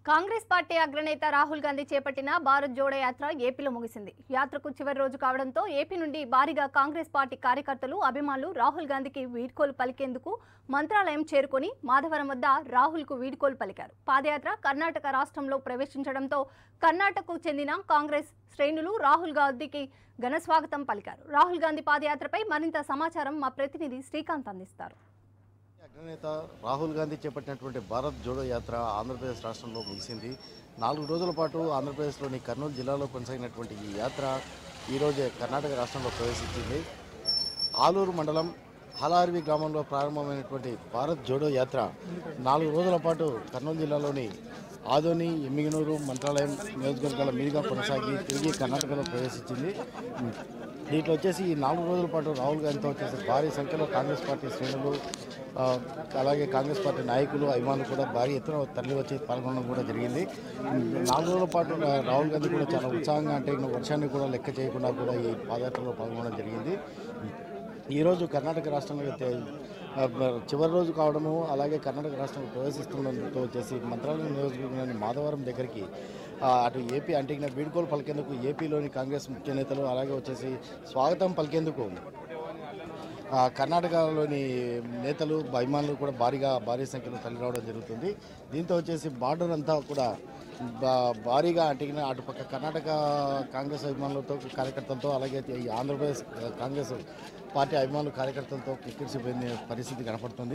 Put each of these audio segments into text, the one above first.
Congress party అగ్రనేత రాహుల్ గాంధీ చేపట్టిన భారత్ జోడో యాత్ర ఏపీలో ముగిసింది యాత్రకు చివరి రోజు కావడంతో ఏపీ నుండి భారీగా కాంగ్రెస్ పార్టీ కార్యకర్తలు అభిమానులు రాహుల్ గాంధీకి వీడ్కోలు పలికేందుకు మంత్రాలయం చేరుకొని మాధవరం వద్ద రాహుల్కు వీడ్కోలు పలికారు పాదయాత్ర కర్ణాటక రాష్ట్రంలో ప్రవేశించడంతో కర్ణాటకకు చెందిన కాంగ్రెస్ శ్రేణులు రాహుల్ గాంధీకి ఘన స్వాగతం పలికారు రాహుల్ గాంధీ పాదయాత్రపై మరింత సమాచారం మా ప్రతినిధి శ్రీకాంత్ అందిస్తారు అగ్రనేత రాహుల్ గాంధీ చేపట్టినటువంటి భారత్ జోడో యాత్ర ఆంధ్రప్రదేశ్ రాష్ట్రంలో ముగిసింది నాలుగు రోజుల పాటు ఆంధ్రప్రదేశ్లోని కర్నూలు జిల్లాలో కొనసాగినటువంటి ఈ యాత్ర ఈరోజే కర్ణాటక రాష్ట్రంలో ప్రవేశించింది ఆలూరు మండలం హలార్వి గ్రామంలో ప్రారంభమైనటువంటి భారత్ జోడో యాత్ర నాలుగు రోజుల పాటు కర్నూలు జిల్లాలోని ఆదోని ఎమ్మిగనూరు మంత్రాలయం నియోజకవర్గాల మీదుగా కొనసాగి తిరిగి కర్ణాటకలో ప్రవేశించింది దీంట్లో వచ్చేసి ఈ నాలుగు రోజుల పాటు రాహుల్ గాంధీతో వచ్చేసి భారీ సంఖ్యలో కాంగ్రెస్ పార్టీ శ్రేణులు ఆ, అలాగే కాంగ్రెస్ పార్టీ నాయకులు అభిమానులు కూడా భారీ ఎత్తున తరలి వచ్చి పాల్గొనడం కూడా జరిగింది నాలుగు రోజుల పాటు ఆ, రాహుల్ గాంధీ కూడా చాలా ఉత్సాహంగా అంటే ఇంకా వర్షాన్ని కూడా లెక్క చేయకుండా కూడా ఈ పాదయాత్రలో పాల్గొనడం జరిగింది ఈరోజు కర్ణాటక రాష్ట్రంలో తే- ఆ, బ- చివరి రోజు కావడము అలాగే కర్ణాటక రాష్ట్రంలో ప్రవేశిస్తుండడంతో వచ్చేసి మంత్రాలయం నియోజకవర్గంలోని మాధవరం దగ్గరికి ఆ, అటు ఏపీ అంటే ఇంకా వీడ్కోలు పలికేందుకు ఏపీలోని కాంగ్రెస్ ముఖ్య నేతలు అలాగే వచ్చేసి స్వాగతం పలికేందుకు ఆ, కర్ణాటకలోని నేతలు అభిమానులు కూడా భారీగా భారీ సంఖ్యలో తరలి రావడం జరుగుతుంది దీంతో వచ్చేసి బార్డర్ అంతా కూడా బా- భారీగా అంటే ఇంకా అటుపక్క కర్ణాటక కాంగ్రెస్ అభిమానులతో కార్యకర్తలతో అలాగే ఈ ఆంధ్రప్రదేశ్ కాంగ్రెస్ పార్టీ అభిమానులు కార్యకర్తలతో కిక్కిరిసిపోయిన పరిస్థితి కనపడుతుంది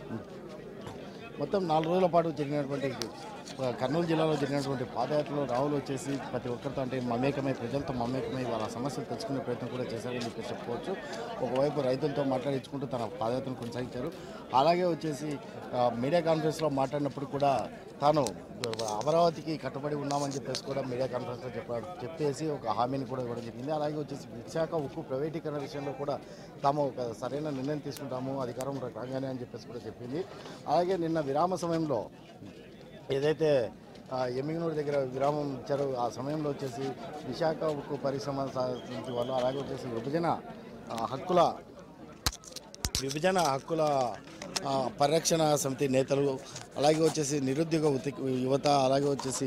మొత్తం నాలుగు రోజుల పాటు జరిగినటువంటి ఆ, కర్నూలు జిల్లాలో జరిగినటువంటి పాదయాత్రలో రాహుల్ వచ్చేసి ప్రతి ఒక్కరితో అంటే మమేకమై ప్రజలతో మమేకమై వాళ్ళ సమస్యలు తెలుసుకునే ప్రయత్నం కూడా చేశారని చెప్పి చెప్పుకోవచ్చు ఒకవైపు రైతులతో మాట్లాడించుకుంటూ తన పాదయాత్రను కొనసాగించారు అలాగే వచ్చేసి ఆ, మీడియా కాన్ఫరెన్స్లో మాట్లాడినప్పుడు కూడా తాను అమరావతికి కట్టుబడి ఉన్నామని చెప్పేసి కూడా మీడియా కాన్ఫరెన్స్లో చెప్పాడు చెప్పేసి ఒక హామీని కూడా ఇవ్వడం జరిగింది అలాగే వచ్చేసి విశాఖ ఉక్కు ప్రైవేటీకరణ విషయంలో కూడా తాము ఒక సరైన నిర్ణయం తీసుకుంటాము అధికారం రాగానే అని చెప్పేసి కూడా చెప్పింది అలాగే నిన్న విరామ సమయంలో ఏదైతే ఆ, ఎమ్మిగనూరు దగ్గర విరామం ఇచ్చారో ఆ సమయంలో వచ్చేసి విశాఖ ఉక్కు పరిశ్రమ సాధించే వాళ్ళు అలాగే వచ్చేసి విభజన ఆ, హక్కుల విభజన హక్కుల ఆ, పరిరక్షణ సమితి నేతలు అలాగే వచ్చేసి నిరుద్యోగ ఉతి- యువత అలాగే వచ్చేసి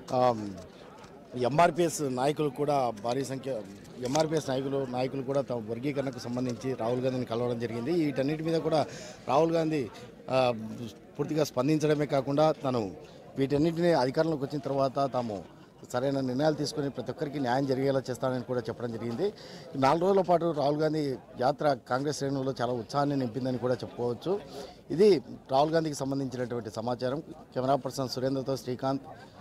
ఎంఆర్పిఎస్ నాయకులు కూడా భారీ సంఖ్య ఎంఆర్పిఎస్ నాయకులు నాయకులు కూడా తమ వర్గీకరణకు సంబంధించి రాహుల్ గాంధీని కలవడం జరిగింది వీటన్నిటి మీద కూడా రాహుల్ గాంధీ ఆ, పూర్తిగా స్పందించడమే కాకుండా తను వీటన్నిటిని అధికారంలోకి వచ్చిన తర్వాత తాము సరైన నిర్ణయాలు తీసుకొని ప్రతి ఒక్కరికి న్యాయం జరిగేలా చేస్తానని కూడా చెప్పడం జరిగింది ఈ నాలుగు రోజుల పాటు రాహుల్ గాంధీ యాత్ర కాంగ్రెస్ శ్రేణుల్లో చాలా ఉత్సాహాన్ని నింపిందని కూడా చెప్పుకోవచ్చు ఇది రాహుల్ గాంధీకి సంబంధించినటువంటి సమాచారం కెమెరా పర్సన్ సురేంద్రతో శ్రీకాంత్